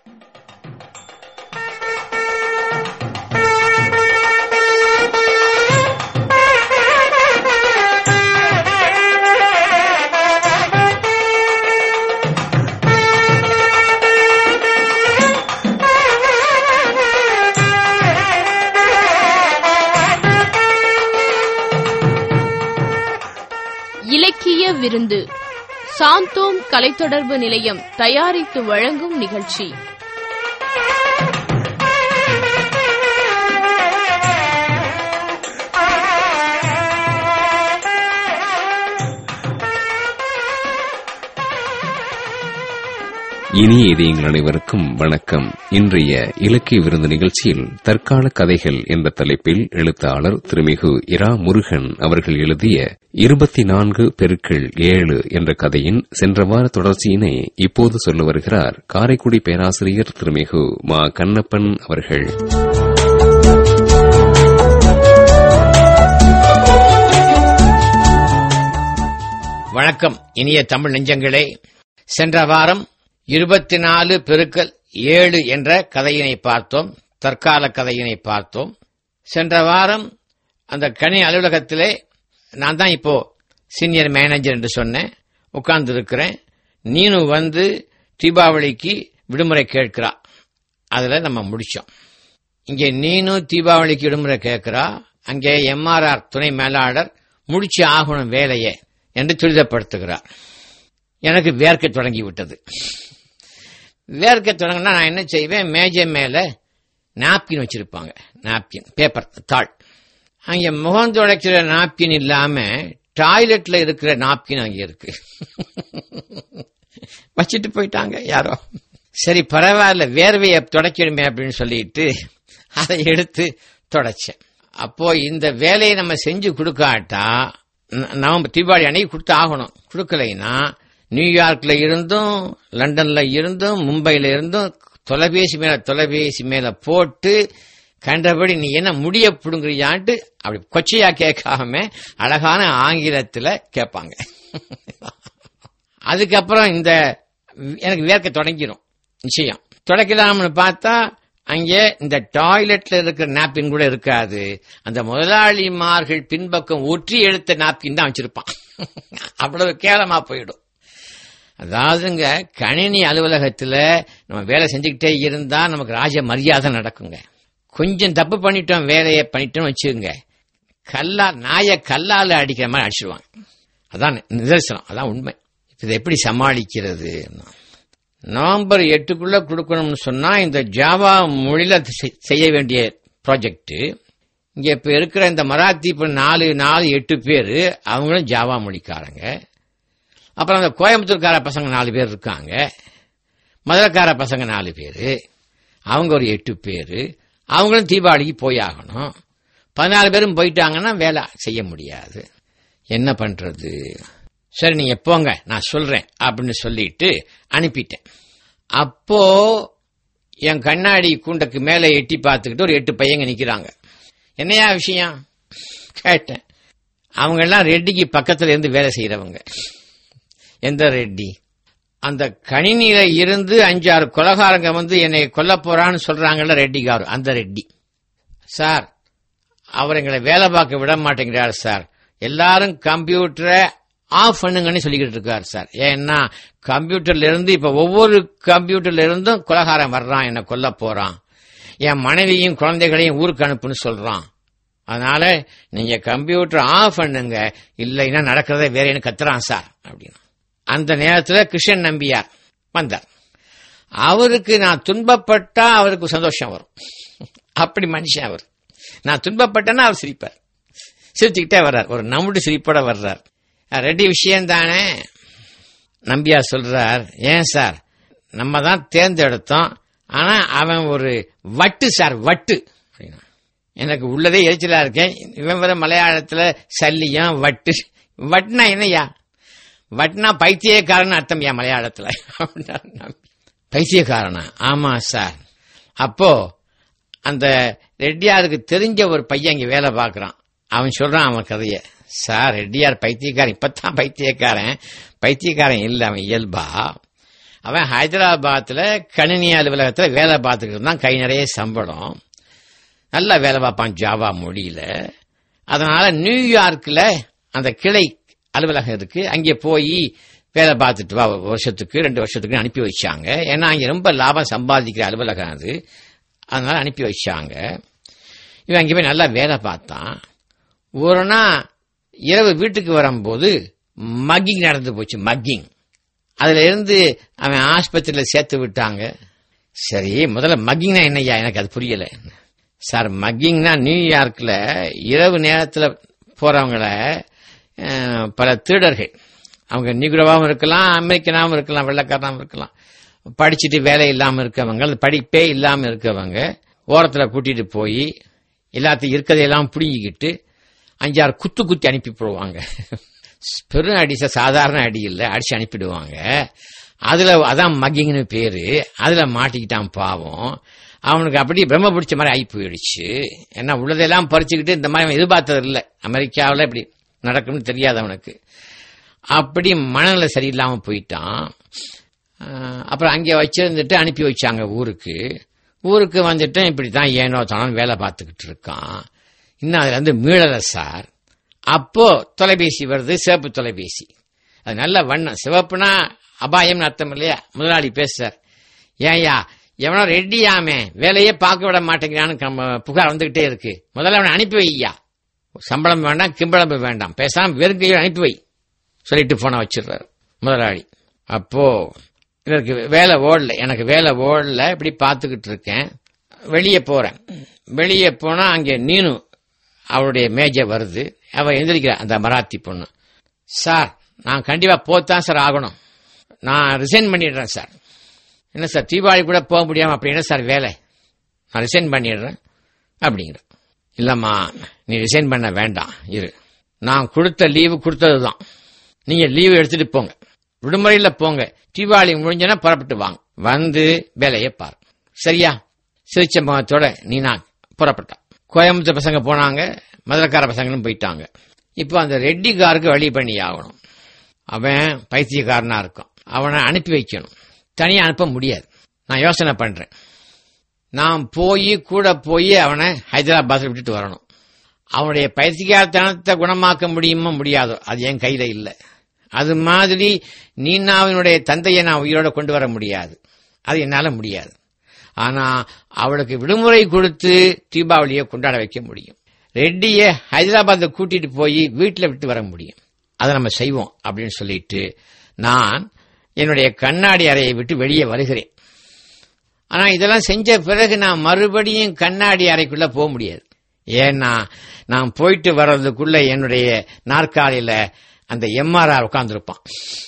இலக்கிய விருந்து சாந்தோம் கலைத்தொடர்பு நிலையம் தயாரித்து வழங்கும் நிகழ்ச்சி இனிய இதயங்கள் அனைவருக்கும் வணக்கம் இன்றைய இலக்கிய விருந்து நிகழ்ச்சியில் தற்கால கதைகள் என்ற தலைப்பில் எழுத்தாளர் திருமிகு இரா முருகன் அவர்கள் எழுதிய இருபத்தி நான்கு பெருக்கள் ஏழு என்ற கதையின் சென்ற வார தொடர்ச்சியினை இப்போது சொல்ல வருகிறார் காரைக்குடி பேராசிரியர் திருமிகு மா கண்ணப்பன் அவர்கள் வணக்கம் இனிய தமிழ் நெஞ்சங்களே சென்ற வாரம் இருபத்தி நாலு பெருக்கல் ஏழு என்ற கதையினை பார்த்தோம் தற்கால கதையினை பார்த்தோம் சென்ற வாரம் அந்த கணி அலுவலகத்திலே நான் தான் இப்போ சீனியர் மேனேஜர் என்று சொன்னேன் உட்கார்ந்து இருக்கிறேன் நீனு வந்து தீபாவளிக்கு விடுமுறை கேட்கிறா அதுல நம்ம முடிச்சோம் இங்கே நீனு தீபாவளிக்கு விடுமுறை கேட்கிறா அங்கே எம்ஆர்ஆர் துணை மேலாளர் முடிச்சு ஆகணும் வேலையை என்று துரிதப்படுத்துகிறார் எனக்கு வேர்க்க தொடங்கி விட்டது வேர்க்க தொடங்கினா நான் என்ன செய்வேன் மேஜை மேல நாப்கின் வச்சிருப்பாங்க நாப்கின் பேப்பர் தாள் அங்க முகம் துடைக்கிற நாப்கின் இல்லாம டாய்லெட்ல இருக்கிற நாப்கின் அங்க இருக்கு வச்சுட்டு போயிட்டாங்க யாரோ சரி பரவாயில்ல வேர்வையை துடைக்கணுமே அப்படின்னு சொல்லிட்டு அதை எடுத்து தொடச்சேன் அப்போ இந்த வேலையை நம்ம செஞ்சு கொடுக்காட்டா ந- நம்ம தீபாவளி அன்னைக்கு கொடுத்து ஆகணும் கொடுக்கலைன்னா நியூயார்க்ல இருந்தும் லண்டன்ல இருந்தும் மும்பைல இருந்தும் தொலைபேசி மேல தொலைபேசி மேல போட்டு கண்டபடி நீ என்ன முடிய புடுங்குறியான்ட்டு அப்படி கொச்சையா கேட்காம அழகான ஆங்கிலத்துல கேட்பாங்க அதுக்கப்புறம் இந்த எனக்கு வேர்க்க தொடங்கிடும் நிச்சயம் தொடக்கலாம்னு பார்த்தா அங்கே இந்த டாய்லெட்ல இருக்கிற நாப்கின் கூட இருக்காது அந்த முதலாளிமார்கள் பின்பக்கம் ஒற்றி எடுத்த நாப்கின் தான் வச்சிருப்பான் அவ்வளவு கேவலமா போயிடும் அதாவதுங்க கணினி அலுவலகத்துல நம்ம வேலை செஞ்சுக்கிட்டே இருந்தா நமக்கு ராஜ மரியாதை நடக்குங்க கொஞ்சம் தப்பு பண்ணிட்டோம் வேலையை பண்ணிட்டோம் வச்சுக்கோங்க கல்லா நாய கல்லால அடிக்கிற மாதிரி அடிச்சிடுவாங்க அதான் நிதர்சனம் அதான் உண்மை இதை எப்படி சமாளிக்கிறது நவம்பர் எட்டுக்குள்ள கொடுக்கணும்னு சொன்னா இந்த ஜாவா மொழியில செ- செய்ய வேண்டிய ப்ராஜெக்ட் இங்க இப்ப இருக்கிற இந்த மராத்தி இப்ப நாலு நாலு எட்டு பேர் அவங்களும் ஜாவா மொழிக்காரங்க அப்புறம் அந்த கோயம்புத்தூர்கார பசங்க நாலு பேர் இருக்காங்க மதுரைக்கார பசங்க நாலு பேர் அவங்க ஒரு எட்டு பேர் அவங்களும் தீபாவளிக்கு போய் ஆகணும் பதினாலு பேரும் போயிட்டாங்கன்னா வேலை செய்ய முடியாது என்ன பண்றது சரி நீங்க போங்க நான் சொல்றேன் அப்படின்னு சொல்லிட்டு அனுப்பிட்டேன் அப்போ என் கண்ணாடி கூண்டுக்கு மேல எட்டி பார்த்துக்கிட்டு ஒரு எட்டு பையங்க நிக்கிறாங்க என்னையா விஷயம் கேட்டேன் அவங்க எல்லாம் ரெட்டிக்கு பக்கத்துல இருந்து வேலை செய்யறவங்க எந்த ரெட்டி அந்த கணினியில இருந்து அஞ்சாறு கொலகாரங்க வந்து என்னை கொல்ல போறான்னு சொல்றாங்கல்ல ரெட்டிகாரு அந்த ரெட்டி சார் அவர் எங்களை வேலை பார்க்க விட மாட்டேங்கிறார் சார் எல்லாரும் கம்ப்யூட்டரை ஆஃப் பண்ணுங்கன்னு சொல்லிக்கிட்டு இருக்காரு சார் ஏன்னா கம்ப்யூட்டர்ல இருந்து இப்ப ஒவ்வொரு கம்ப்யூட்டர்ல இருந்தும் கொலகாரன் வர்றான் என்ன கொல்ல போறான் என் மனைவியும் குழந்தைகளையும் ஊருக்கு அனுப்புன்னு சொல்றான் அதனால நீங்க கம்ப்யூட்டர் ஆஃப் பண்ணுங்க இல்லைன்னா நடக்கிறத வேற என்ன கத்துறான் சார் அப்படின்னு அந்த நேரத்துல கிருஷ்ணன் நம்பியார் வந்தார் அவருக்கு நான் துன்பப்பட்டா அவருக்கு சந்தோஷம் வரும் அப்படி மனுஷன் அவர் நான் துன்பப்பட்டேன்னா அவர் சிரிப்பார் சிரிச்சுக்கிட்டே வர்றார் ஒரு நமுடு சிரிப்போட வர்றார் அஹ் ரெட்டி விஷயம் தானே நம்பியார் சொல்றார் ஏன் சார் நம்ம தான் தேர்ந்தெடுத்தோம் ஆனா அவன் ஒரு வட்டு சார் வட்டு அப்படின்னா எனக்கு உள்ளதே எரிச்சலா இருக்கேன் இவன் வேற மலையாளத்துல சல்லியம் வட்டு வட்டுனா என்னய்யா வட்னா பைத்தியக்காரன் அர்த்தம் யா மலையாளத்துல அப்படின்னாரு நம்பி. பைத்தியக்காரனா ஆமா சார் அப்போ அந்த ரெட்டியாருக்கு தெரிஞ்ச ஒரு பையன் இங்க வேலை பார்க்கறான் அவன் சொல்றான் அவன் கதைய சார் ரெட்டியார் பைத்தியக்காரன் இப்பதான் பைத்தியக்காரன் பைத்தியக்காரன் இல்ல அவன் இயல்பா அவன் ஹைதராபாத்தில் கணினி அலுவலகத்தில் வேலை பார்த்துக்கிட்டு இருந்தான் கை நிறைய சம்பளம் நல்லா வேலை பார்ப்பான் ஜாவா மொழியில அதனால நியூயார்க்கில் அந்த கிளை அலுவலகம் இருக்கு அங்கே போய் வேலை பார்த்துட்டு வா ஒரு வருஷத்துக்கு ரெண்டு வருஷத்துக்கு அனுப்பி வச்சாங்க ஏன்னா அங்கே ரொம்ப லாபம் சம்பாதிக்கிற அலுவலகம் அது அதனால அனுப்பி வச்சாங்க இவன் அங்கே போய் நல்லா வேலை பார்த்தான் ஒரு நாள் இரவு வீட்டுக்கு வரும்போது மக்கிங் நடந்து போச்சு மக்கிங் அதுல இருந்து அவன் ஆஸ்பத்திரியில சேர்த்து விட்டாங்க சரி முதல்ல மக்கிங்னா என்னய்யா எனக்கு அது புரியல சார் மக்கிங்னா நியூயார்க்ல இரவு நேரத்துல போறவங்கள அஹ், பல திருடர்கள் அவங்க நிகுரவாவும் இருக்கலாம் அமெரிக்கனாவும் இருக்கலாம் வெள்ளக்காரனாவும் இருக்கலாம் படிச்சுட்டு வேலை இல்லாம இருக்கவங்க அல்லது படிப்பே இல்லாம இருக்கவங்க ஓரத்துல கூட்டிட்டு போய் எல்லாத்தையும் இருக்கதையெல்லாம் பிடுங்கிக்கிட்டு அஞ்சாறு குத்து குத்தி அனுப்பி போடுவாங்க பெரும் அடி சார், சாதாரண அடி இல்ல அடிச்சு அனுப்பிடுவாங்க அதுல அதான் மக்கிங்னு பேரு அதுல மாட்டிக்கிட்டான் பாவம் அவனுக்கு அப்படி பிரம்ம பிடிச்ச மாதிரி ஆகி போயிடுச்சு ஏன்னா உள்ளதெல்லாம் பறிச்சுக்கிட்டு இந்த மாதிரி அவன் எதிர்பார்த்தது இல்லை அமெரிக்காவில் இப்படி நடக்கும்னு தெரியாது அவனுக்கு அப்படி மனநிலை சரியில்லாம போயிட்டான் ஆஹ் அப்புறம் அங்கே வச்சிருந்துட்டு அனுப்பி வச்சாங்க ஊருக்கு ஊருக்கு வந்துட்டு இப்படி தான் ஏனோ தானோ வேலை பார்த்துக்கிட்டு இருக்கான் இன்னும் அதுல இருந்து மீளல சார் அப்போ தொலைபேசி வருது சிவப்பு தொலைபேசி அது நல்ல வண்ணம் சிவப்புனா அபாயம்னு அர்த்தம் இல்லையா முதலாளி பேசுறார் ஏன்யா எவனோ ரெட்டியாமே வேலையே பார்க்க விட மாட்டேங்கிறான்னு கம்ம- புகார் வந்துகிட்டே இருக்கு முதல்ல அவனை அனுப்பி வையா சம்பளம் வேண்டாம் கிம்பளம் வேண்டாம் பேசாம வெறுங்கையில் அனுப்பி வை சொல்லிட்டு போன வச்சிடுறாரு முதலாளி அப்போ இதற்கு வேலை ஓடல எனக்கு வேலை ஓடல இப்படி பார்த்துக்கிட்டு இருக்கேன் வெளியே போறேன் வெளியே போனா அங்கே நீனு அவளுடைய மேஜ வருது அவ எந்திரிக்கிறா அந்த மராத்தி பொண்ணு சார் நான் கண்டிப்பா போத்தான் சார் ஆகணும் நான் ரிசைன் பண்ணிடுறேன் சார் என்ன சார் தீபாவளி கூட போக முடியாம அப்படி என்ன சார் வேலை நான் ரிசைன் பண்ணிடுறேன் அப்படிங்கிற இல்லம்மா நீ ரிசைன் பண்ண வேண்டாம் இரு நான் கொடுத்த லீவு கொடுத்தது தான் நீங்க லீவு எடுத்துட்டு போங்க விடுமுறையில போங்க தீபாவளி முடிஞ்சனா புறப்பட்டு வாங்க வந்து வேலையை பாரு சரியா சிரிச்ச முகத்தோட நீ நான் புறப்பட்டான் கோயம்புத்தூர் பசங்க போனாங்க மதுரக்கார பசங்களும் போயிட்டாங்க இப்போ அந்த ரெட்டிக்காருக்கு வழி பண்ணி ஆகணும் அவன் பைத்தியக்காரனா இருக்கும் அவனை அனுப்பி வைக்கணும் தனியா அனுப்ப முடியாது நான் யோசனை பண்றேன் நான் போய் கூட போய் அவனை ஹைதராபாத்தில் விட்டுட்டு வரணும் அவனுடைய பைத்தியக்காரத்தனத்தை குணமாக்க முடியுமோ முடியாதோ அது என் கையில இல்லை அது மாதிரி நீனாவினுடைய தந்தையை நான் உயிரோட கொண்டு வர முடியாது அது என்னால முடியாது ஆனா அவளுக்கு விடுமுறை கொடுத்து தீபாவளியை கொண்டாட வைக்க முடியும் ரெட்டியை ஹைதராபாத்தை கூட்டிட்டு போய் வீட்டில் விட்டு வர முடியும் அதை நம்ம செய்வோம் அப்படின்னு சொல்லிட்டு நான் என்னுடைய கண்ணாடி அறையை விட்டு வெளியே வருகிறேன் ஆனா இதெல்லாம் செஞ்ச பிறகு நான் மறுபடியும் கண்ணாடி அறைக்குள்ள போக முடியாது ஏன்னா நான் போயிட்டு வர்றதுக்குள்ள என்னுடைய நாற்காலியில அந்த எம்ஆர்ஆர் உட்கார்ந்துருப்பான்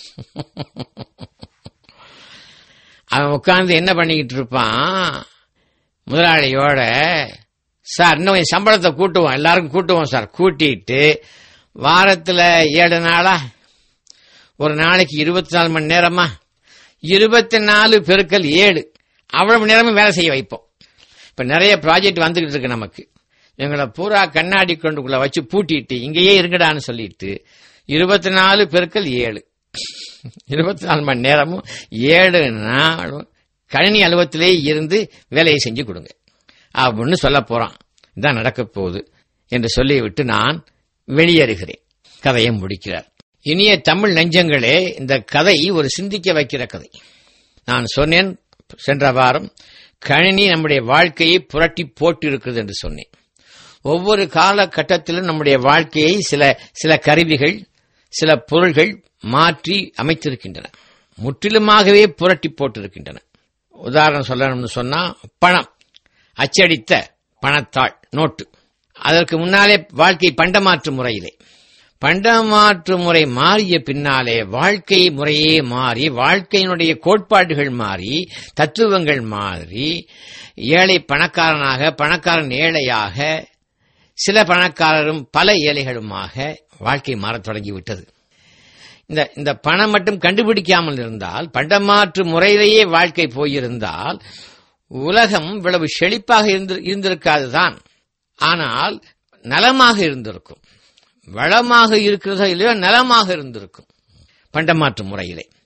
அவன் உட்கார்ந்து என்ன பண்ணிக்கிட்டு இருப்பான் முதலாளியோட சார் இன்னும் கொஞ்சம் சம்பளத்தை கூட்டுவோம் எல்லாருக்கும் கூட்டுவோம் சார் கூட்டிட்டு வாரத்துல ஏழு நாளா ஒரு நாளைக்கு இருபத்தி நாலு மணி நேரமா இருபத்தி நாலு பெருக்கல் ஏழு அவ்வளவு மணி நேரமும் வேலை செய்ய வைப்போம் இப்ப நிறைய ப்ராஜெக்ட் வந்துகிட்டு இருக்கு நமக்கு எங்களை பூரா கண்ணாடி கொண்டுக்குள்ள வச்சு பூட்டிட்டு இங்கேயே இருங்கடான்னு சொல்லிட்டு இருபத்தி நாலு பெருக்கல் ஏழு இருபத்தி நாலு மணி நேரமும் ஏழு நாளும் கணினி அலுவலகத்திலே இருந்து வேலையை செஞ்சு கொடுங்க அப்படின்னு சொல்ல போறான் இதான் நடக்க போகுது என்று சொல்லிவிட்டு நான் வெளியேறுகிறேன் கதையை முடிக்கிறார் இனிய தமிழ் நெஞ்சங்களே இந்த கதை ஒரு சிந்திக்க வைக்கிற கதை நான் சொன்னேன் சென்ற வாரம் கணினி நம்முடைய வாழ்க்கையை புரட்டி போட்டு இருக்கிறது என்று சொன்னேன் ஒவ்வொரு காலகட்டத்திலும் நம்முடைய வாழ்க்கையை சில சில கருவிகள் சில பொருள்கள் மாற்றி அமைத்திருக்கின்றன முற்றிலுமாகவே புரட்டி போட்டிருக்கின்றன உதாரணம் சொல்லணும்னு சொன்னா பணம் அச்சடித்த பணத்தாள் நோட்டு அதற்கு முன்னாலே வாழ்க்கை பண்டமாற்று முறையிலே பண்டமாற்று முறை மாறிய பின்னாலே வாழ்க்கை முறையே மாறி வாழ்க்கையினுடைய கோட்பாடுகள் மாறி தத்துவங்கள் மாறி ஏழை பணக்காரனாக பணக்காரன் ஏழையாக சில பணக்காரரும் பல ஏழைகளுமாக வாழ்க்கை மாறத் தொடங்கிவிட்டது இந்த இந்த பணம் மட்டும் கண்டுபிடிக்காமல் இருந்தால் பண்டமாற்று முறையிலேயே வாழ்க்கை போயிருந்தால் உலகம் இவ்வளவு செழிப்பாக இருந்து இருந்திருக்காதுதான் ஆனால் நலமாக இருந்திருக்கும் வளமாக இருக்கிறதோ இல்லையோ நலமாக இருந்திருக்கும் பண்டமாற்று முறையிலே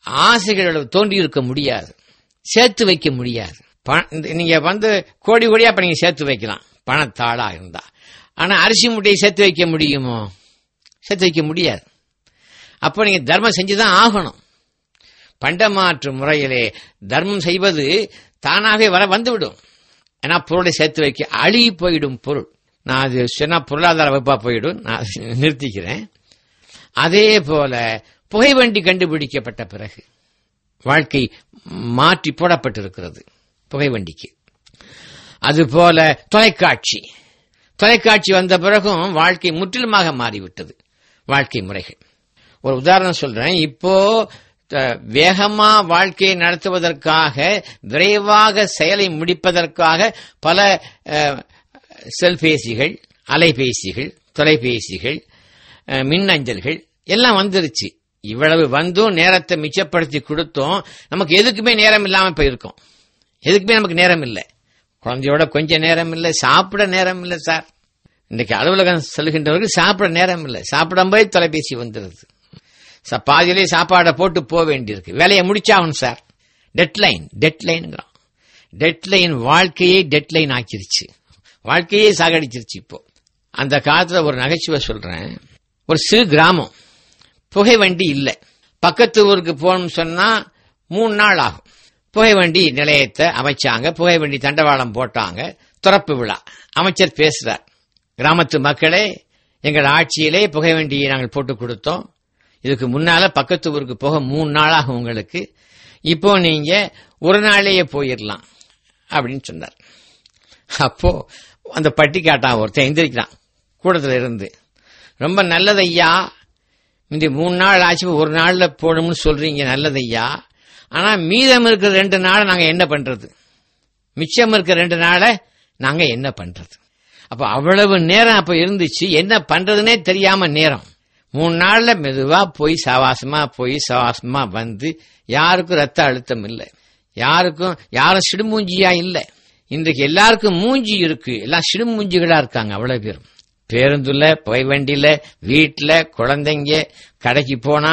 ஆசைகள் தோன்றி இருக்க முடியாது சேர்த்து வைக்க முடியாது ப- இந்த- நீங்க வந்து கோடி கோடியா இப்ப நீங்க சேர்த்து வைக்கலாம் பணத்தாளா இருந்தா ஆனா அரிசி மூட்டையை சேர்த்து வைக்க முடியுமோ சேர்த்து வைக்க முடியாது அப்போ நீங்க தர்மம் செஞ்சுதான் ஆகணும் பண்டமாற்று முறையிலே தர்மம் செய்வது தானாகவே வர வந்துவிடும் ஏன்னா பொருளை சேர்த்து வைக்க அழுகி போயிடும் பொருள் நான் அது சொன்னா பொருளாதார வகுப்பா போயிடும் நான் நிறுத்திக்கிறேன் அதே போல புகைவண்டி கண்டுபிடிக்கப்பட்ட பிறகு வாழ்க்கை மாற்றி போடப்பட்டிருக்கிறது புகைவண்டிக்கு அதுபோல தொலைக்காட்சி தொலைக்காட்சி வந்த பிறகும் வாழ்க்கை முற்றிலுமாக மாறிவிட்டது வாழ்க்கை முறைகள் ஒரு உதாரணம் சொல்றேன் இப்போ த- வேகமா வாழ்க்கையை நடத்துவதற்காக விரைவாக செயலை முடிப்பதற்காக பல அஹ், செல்பேசிகள் அலைபேசிகள் தொலைபேசிகள் அஹ், மின்னஞ்சல்கள் எல்லாம் வந்துருச்சு இவ்வளவு வந்தும் நேரத்தை மிச்சப்படுத்தி கொடுத்தோம் நமக்கு எதுக்குமே நேரம் இல்லாம போயிருக்கோம் எதுக்குமே நமக்கு நேரம் இல்லை குழந்தையோட கொஞ்சம் நேரம் இல்லை சாப்பிட நேரம் இல்லை சார் இன்னைக்கு அலுவலகம் செல்கின்றவர்கள் சாப்பிட நேரம் இல்லை சாப்பிடும்போது தொலைபேசி வந்துடுது ச- பாதியிலே சாப்பாடை போட்டு போக வேண்டியிருக்கு வேலையை முடிச்சாகணும் சார் டெட்லைன் டெட்லைன்ங்கிறான் டெட்லைன் வாழ்க்கையே டெட்லைன் ஆக்கிருச்சு வாழ்க்கையே சாகடிச்சிருச்சு இப்போ அந்த காலத்துல ஒரு நகைச்சுவை சொல்றேன் ஒரு சிறு கிராமம் புகை வண்டி இல்லை பக்கத்து ஊருக்கு போகணும்னு சொன்னா மூணு நாள் ஆகும் புகை வண்டி நிலையத்தை அமைச்சாங்க புகை வண்டி தண்டவாளம் போட்டாங்க திறப்பு விழா அமைச்சர் பேசுறார் கிராமத்து மக்களே எங்கள் ஆட்சியிலே புகை வண்டியை நாங்கள் போட்டு கொடுத்தோம் இதுக்கு முன்னால பக்கத்து ஊருக்கு போக மூணு நாளாகும் உங்களுக்கு இப்போ நீங்க ஒரு நாளையே போயிடலாம் அப்படின்னு சொன்னார் அப்போ அந்த பட்டி காட்டான் ஒருத்தன் எந்திரிக்கிறான் கூடத்துல இருந்து ரொம்ப நல்லது ஐயா இந்த மூணு நாள் ஆச்சு ஒரு நாள்ல போகணும்னு சொல்றீங்க நல்லது ஐயா ஆனா மீதம் இருக்கிற ரெண்டு நாளை நாங்க என்ன பண்றது மிச்சம் இருக்கிற ரெண்டு நாளை நாங்க என்ன பண்றது அப்ப அவ்வளவு நேரம் அப்ப இருந்துச்சு என்ன பண்றதுனே தெரியாம நேரம் மூணு நாள்ல மெதுவா போய் சவாசமா போய் சவாசமா வந்து யாருக்கும் ரத்த அழுத்தம் இல்லை யாருக்கும் யாரும் சிடுமூஞ்சியா இல்லை இன்றைக்கு எல்லாருக்கும் மூஞ்சி இருக்கு எல்லாம் சிடுமூஞ்சிகளா இருக்காங்க அவ்வளவு பேரும் பேருந்துல புகை வண்டியில வீட்டுல குழந்தைங்க கடைக்கு போனா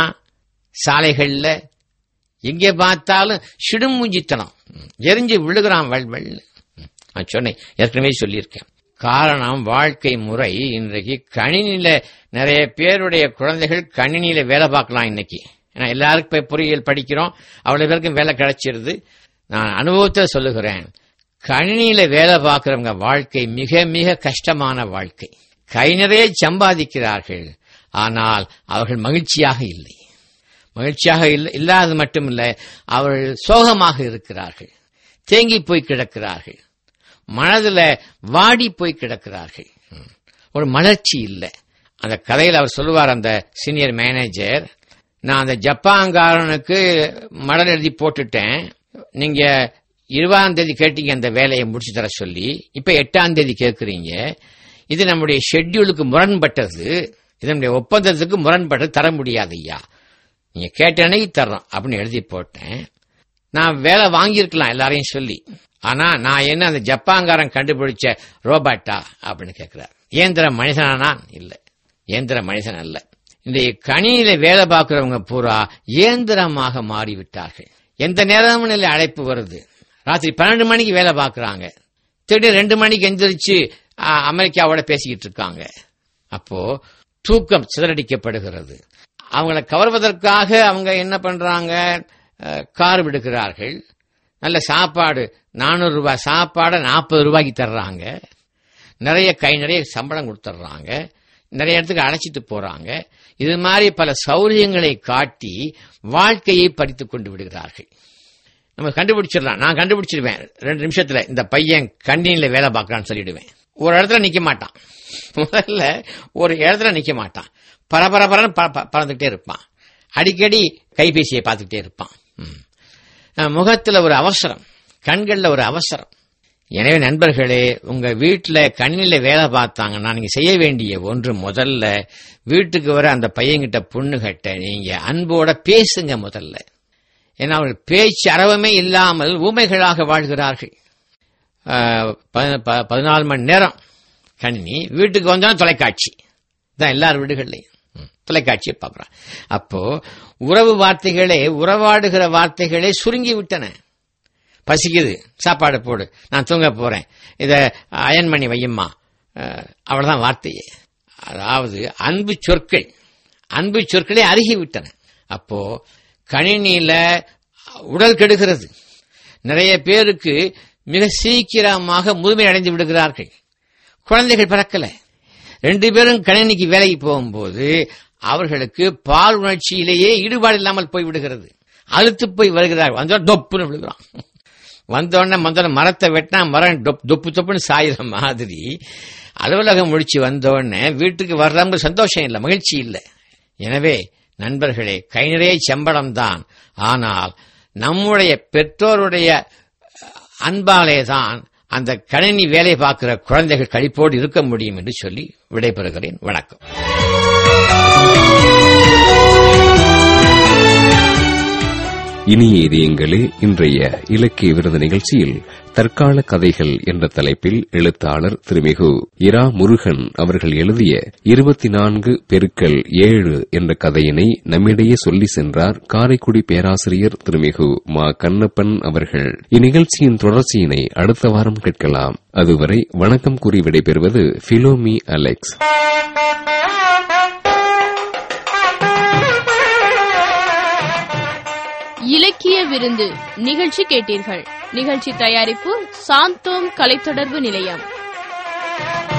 சாலைகள்ல எங்கே பார்த்தாலும் சிடுமூஞ்சித்தனம் எரிஞ்சு விழுகிறான் வள் வள் நான் சொன்னேன் ஏற்கனவே சொல்லியிருக்கேன் காரணம் வாழ்க்கை முறை இன்றைக்கு கணினியில நிறைய பேருடைய குழந்தைகள் கணினியில வேலை பார்க்கலாம் இன்னைக்கு ஏன்னா எல்லாருக்கும் போய் பொறியியல் படிக்கிறோம் அவ்வளவு பேருக்கும் வேலை கிடைச்சிருது நான் அனுபவத்தை சொல்லுகிறேன் கணினியில வேலை பார்க்கிறவங்க வாழ்க்கை மிக மிக கஷ்டமான வாழ்க்கை கை நிறைய சம்பாதிக்கிறார்கள் ஆனால் அவர்கள் மகிழ்ச்சியாக இல்லை மகிழ்ச்சியாக இல்ல- இல்லாதது மட்டுமில்ல அவர்கள் சோகமாக இருக்கிறார்கள் தேங்கி போய் கிடக்கிறார்கள் மனதுல வாடி போய் கிடக்கிறார்கள் ம். ஒரு மலர்ச்சி இல்லை அந்த கதையில் அவர் சொல்லுவார் அந்த சீனியர் மேனேஜர் நான் அந்த ஜப்பான்காரனுக்கு மடல் எழுதி போட்டுட்டேன் நீங்க இருபதாம் தேதி கேட்டீங்க அந்த வேலையை முடிச்சு தர சொல்லி இப்ப எட்டாம் தேதி கேட்கறீங்க இது நம்முடைய ஷெட்யூலுக்கு முரண்பட்டது இது நம்முடைய ஒப்பந்தத்துக்கு முரண்பட்டது தர முடியாது ஐயா நீங்க கேட்ட அன்னைக்கு தர்றோம் அப்படின்னு எழுதி போட்டேன் நான் வேலை வாங்கியிருக்கலாம் எல்லாரையும் சொல்லி ஆனா நான் என்ன அந்த ஜப்பான்காரன் கண்டுபிடிச்ச ரோபாட்டா அப்படின்னு கேட்கிறார் இயந்திர மனுஷனா நான் இல்ல இயந்திர மனுஷன் அல்ல இந்த கணினியில வேலை பார்க்கிறவங்க பூரா இயந்திரமாக மாறிவிட்டார்கள் எந்த நேரமும் இல்லை அழைப்பு வருது ராத்திரி பன்னெண்டு மணிக்கு வேலை பார்க்கறாங்க திடீர் ரெண்டு மணிக்கு எந்திரிச்சு ஆ, அமெரிக்காவோட பேசிக்கிட்டு இருக்காங்க அப்போ தூக்கம் சிதறடிக்கப்படுகிறது அவங்கள கவர்வதற்காக அவங்க என்ன பண்றாங்க அஹ், கார் விடுக்கிறார்கள் நல்ல சாப்பாடு நானூறு ரூபாய் சாப்பாடை நாற்பது ரூபாய்க்கு தர்றாங்க நிறைய கை நிறைய சம்பளம் கொடுத்துட்றாங்க நிறைய இடத்துக்கு அழைச்சிட்டு போறாங்க இது மாதிரி பல சௌரியங்களை காட்டி வாழ்க்கையை பறித்துக் கொண்டு விடுகிறார்கள் நம்ம கண்டுபிடிச்சிடலாம் நான் கண்டுபிடிச்சிருவேன் ரெண்டு நிமிஷத்துல இந்த பையன் கண்டினில வேலை பார்க்கறான்னு சொல்லிடுவேன் ஒரு இடத்துல நிக்க மாட்டான் முதல்ல ஒரு இடத்துல நிக்க மாட்டான் பரபரபரன்னு ப- ப- பறந்துகிட்டே இருப்பான் அடிக்கடி கைபேசியை பார்த்துக்கிட்டே இருப்பான் ம். அஹ் முகத்துல ஒரு அவசரம் கண்கள்ல ஒரு அவசரம் எனவே நண்பர்களே உங்க வீட்டுல கண்ணில வேலை பார்த்தாங்கன்னா நீங்க செய்ய வேண்டிய ஒன்று முதல்ல வீட்டுக்கு வர அந்த பையன்கிட்ட பொண்ணுகிட்ட நீங்க அன்போட பேசுங்க முதல்ல ஏன்னா அவர்கள் பேச்சு அறவமே இல்லாமல் ஊமைகளாக வாழ்கிறார்கள் ஆஹ் பதி- ப- பதினாலு மணி நேரம் கணினி வீட்டுக்கு வந்தாலும் தொலைக்காட்சி தான் எல்லார் வீடுகள்லையும் ம், தொலைக்காட்சியை பார்க்கறான் அப்போ உறவு வார்த்தைகளே உறவாடுகிற வார்த்தைகளே சுருங்கி விட்டன பசிக்குது சாப்பாடு போடு நான் தூங்க போறேன் இத அயன் பண்ணி வையும்மா அஹ், அவ்வளவுதான் வார்த்தையே அதாவது அன்பு சொற்கள் அன்பு சொற்களே அருகி விட்டன அப்போ கணினியில உடல் கெடுகிறது நிறைய பேருக்கு மிக சீக்கிரமாக முதுமை அடைந்து விடுகிறார்கள் குழந்தைகள் பிறக்கல ரெண்டு பேரும் கணினிக்கு வேலைக்கு போகும்போது அவர்களுக்கு பால் உணர்ச்சியிலேயே ஈடுபாடு இல்லாமல் போய் விடுகிறது அழுத்து போய் வருகிறார் வந்தோட டொப்புன்னு விழுகிறான் வந்தோடனே முதல்ல மரத்தை வெட்டினா மரம் டொப் தொப்பு தொப்புன்னு சாயிற மாதிரி அலுவலகம் முடிச்சு வந்தோடனே வீட்டுக்கு வர்றவங்க சந்தோஷம் இல்லை மகிழ்ச்சி இல்லை எனவே நண்பர்களே கை நிறைய சம்பளம் தான் ஆனால் நம்முடைய பெற்றோருடைய அன்பாலே தான் அந்த கணினி வேலை பார்க்கிற குழந்தைகள் கழிப்போடு இருக்க முடியும் என்று சொல்லி விடைபெறுகிறேன் வணக்கம் இனிய இதயங்களே இன்றைய இலக்கிய விருது நிகழ்ச்சியில் தற்கால கதைகள் என்ற தலைப்பில் எழுத்தாளர் திருமிகு இரா முருகன் அவர்கள் எழுதிய இருபத்தி நான்கு பெருக்கல் ஏழு என்ற கதையினை நம்மிடையே சொல்லி சென்றார் காரைக்குடி பேராசிரியர் திருமிகு மா கண்ணப்பன் அவர்கள் இந்நிகழ்ச்சியின் தொடர்ச்சியினை அடுத்த வாரம் கேட்கலாம் அதுவரை வணக்கம் கூறி விடைபெறுவது பிலோமி அலெக்ஸ் இலக்கிய விருந்து நிகழ்ச்சி கேட்டீர்கள் நிகழ்ச்சி தயாரிப்பு சாந்தோம் கலைத்தொடர்பு நிலையம்